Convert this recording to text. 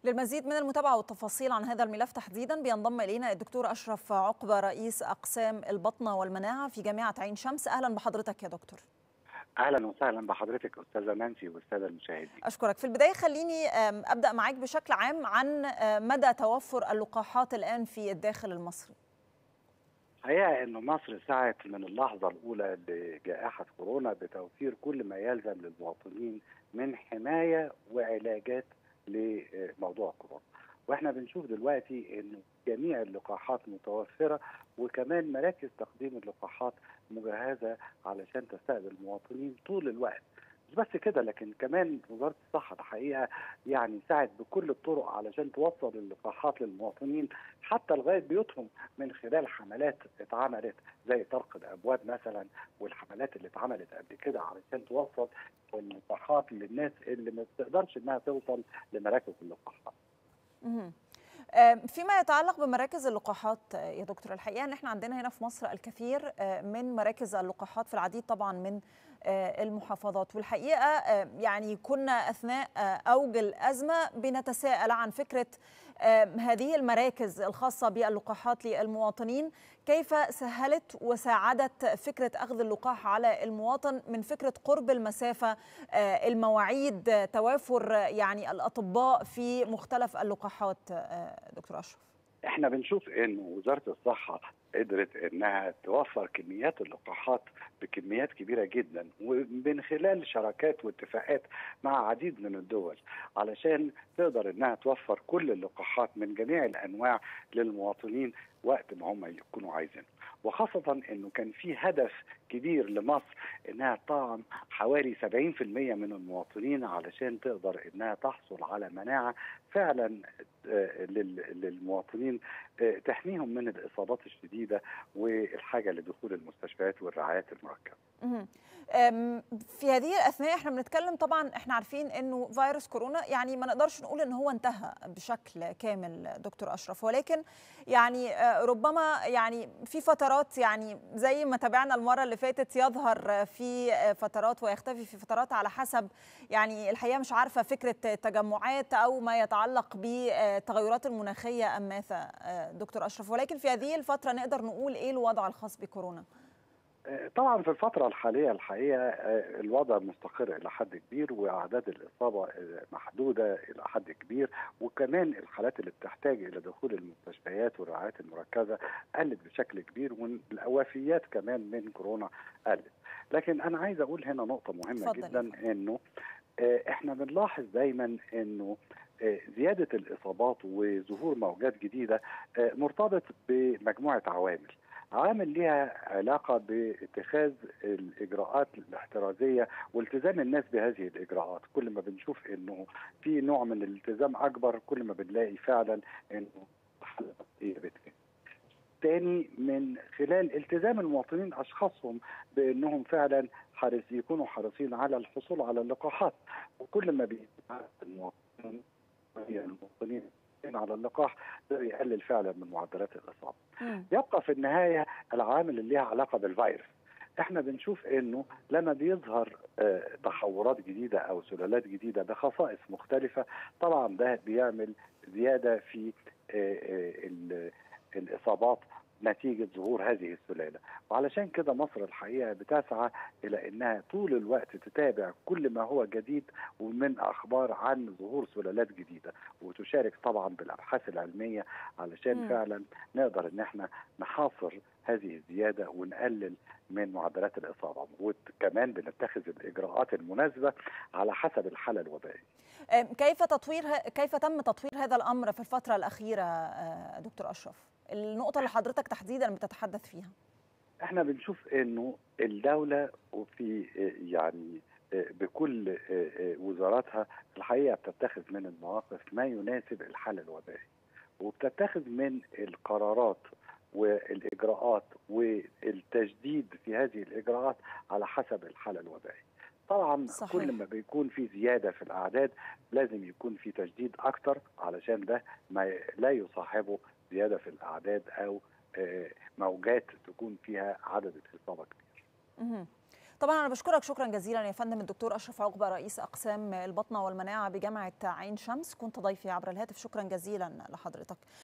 للمزيد من المتابعة والتفاصيل عن هذا الملف تحديدا بينضم إلينا الدكتور أشرف عقبة رئيس أقسام البطنة والمناعة في جامعة عين شمس أهلا بحضرتك يا دكتور اهلا وسهلا بحضرتك استاذه نانسي والساده المشاهدين اشكرك في البدايه خليني ابدا معاك بشكل عام عن مدى توفر اللقاحات الان في الداخل المصري الحقيقه انه مصر سعت من اللحظه الاولى لجائحه كورونا بتوفير كل ما يلزم للمواطنين من حمايه وعلاجات لموضوع كورونا واحنا بنشوف دلوقتي انه جميع اللقاحات متوفره وكمان مراكز تقديم اللقاحات مجهزه علشان تستقبل المواطنين طول الوقت مش بس كده لكن كمان وزاره الصحه الحقيقه يعني سعت بكل الطرق علشان توصل اللقاحات للمواطنين حتى لغايه بيوتهم من خلال حملات اتعملت زي طرق الابواب مثلا والحملات اللي اتعملت قبل كده علشان توصل اللقاحات للناس اللي ما بتقدرش انها توصل لمراكز اللقاحات. فيما يتعلق بمراكز اللقاحات يا دكتور الحقيقه ان احنا عندنا هنا في مصر الكثير من مراكز اللقاحات في العديد طبعا من المحافظات والحقيقه يعني كنا اثناء اوج الازمه بنتساءل عن فكره هذه المراكز الخاصه باللقاحات للمواطنين كيف سهلت وساعدت فكره اخذ اللقاح على المواطن من فكره قرب المسافه المواعيد توافر يعني الاطباء في مختلف اللقاحات دكتور اشرف احنا بنشوف ان وزاره الصحه قدرت انها توفر كميات اللقاحات بكميات كبيره جدا ومن خلال شراكات واتفاقات مع عديد من الدول علشان تقدر انها توفر كل اللقاحات من جميع الانواع للمواطنين وقت ما هم يكونوا عايزين وخاصة انه كان في هدف كبير لمصر انها تطعم حوالي 70% من المواطنين علشان تقدر انها تحصل على مناعة فعلا للمواطنين تحميهم من الاصابات الشديده والحاجه لدخول المستشفيات والرعايات المركبه. في هذه الاثناء احنا بنتكلم طبعا احنا عارفين انه فيروس كورونا يعني ما نقدرش نقول ان هو انتهى بشكل كامل دكتور اشرف ولكن يعني ربما يعني في فترات يعني زي ما تابعنا المره اللي فاتت يظهر في فترات ويختفي في فترات على حسب يعني الحقيقه مش عارفه فكره تجمعات او ما يتعلق بالتغيرات المناخيه ام ماذا دكتور اشرف ولكن في هذه الفتره نقدر نقول ايه الوضع الخاص بكورونا؟ طبعا في الفترة الحالية الحقيقة الوضع مستقر إلى حد كبير وأعداد الإصابة محدودة إلى حد كبير وكمان الحالات اللي بتحتاج إلى دخول المستشفيات والرعايات المركزة قلت بشكل كبير والوفيات كمان من كورونا قلت لكن أنا عايز أقول هنا نقطة مهمة فضل. جدا إنه إحنا بنلاحظ دايما إنه زيادة الإصابات وظهور موجات جديدة مرتبط بمجموعة عوامل عامل ليها علاقه باتخاذ الاجراءات الاحترازيه والتزام الناس بهذه الاجراءات، كل ما بنشوف انه في نوع من الالتزام اكبر كل ما بنلاقي فعلا انه بتقل. تاني من خلال التزام المواطنين اشخاصهم بانهم فعلا حريص يكونوا حريصين على الحصول على اللقاحات وكل ما المواطنين المواطنين على اللقاح ده يقلل فعلا من معدلات الاصابه. يبقى في النهايه العوامل اللي ليها علاقه بالفيروس. احنا بنشوف انه لما بيظهر اه تحورات جديده او سلالات جديده بخصائص مختلفه طبعا ده بيعمل زياده في اه الاصابات نتيجة ظهور هذه السلالة وعلشان كده مصر الحقيقة بتسعى إلى أنها طول الوقت تتابع كل ما هو جديد ومن أخبار عن ظهور سلالات جديدة وتشارك طبعا بالأبحاث العلمية علشان م. فعلا نقدر أن احنا نحاصر هذه الزيادة ونقلل من معدلات الإصابة وكمان بنتخذ الإجراءات المناسبة على حسب الحالة الوبائية كيف تطوير كيف تم تطوير هذا الأمر في الفترة الأخيرة دكتور أشرف؟ النقطة اللي حضرتك تحديدا بتتحدث فيها احنا بنشوف انه الدولة وفي يعني بكل وزاراتها الحقيقة بتتخذ من المواقف ما يناسب الحالة الوبائية وبتتخذ من القرارات والإجراءات والتجديد في هذه الإجراءات على حسب الحالة الوبائية طبعا صحيح. كل ما بيكون في زياده في الاعداد لازم يكون في تجديد اكتر علشان ده ما لا يصاحبه زياده في الاعداد او موجات تكون فيها عدد الاصابه كبير. طبعا انا بشكرك شكرا جزيلا يا فندم الدكتور اشرف عقبه رئيس اقسام البطنه والمناعه بجامعه عين شمس كنت ضيفي عبر الهاتف شكرا جزيلا لحضرتك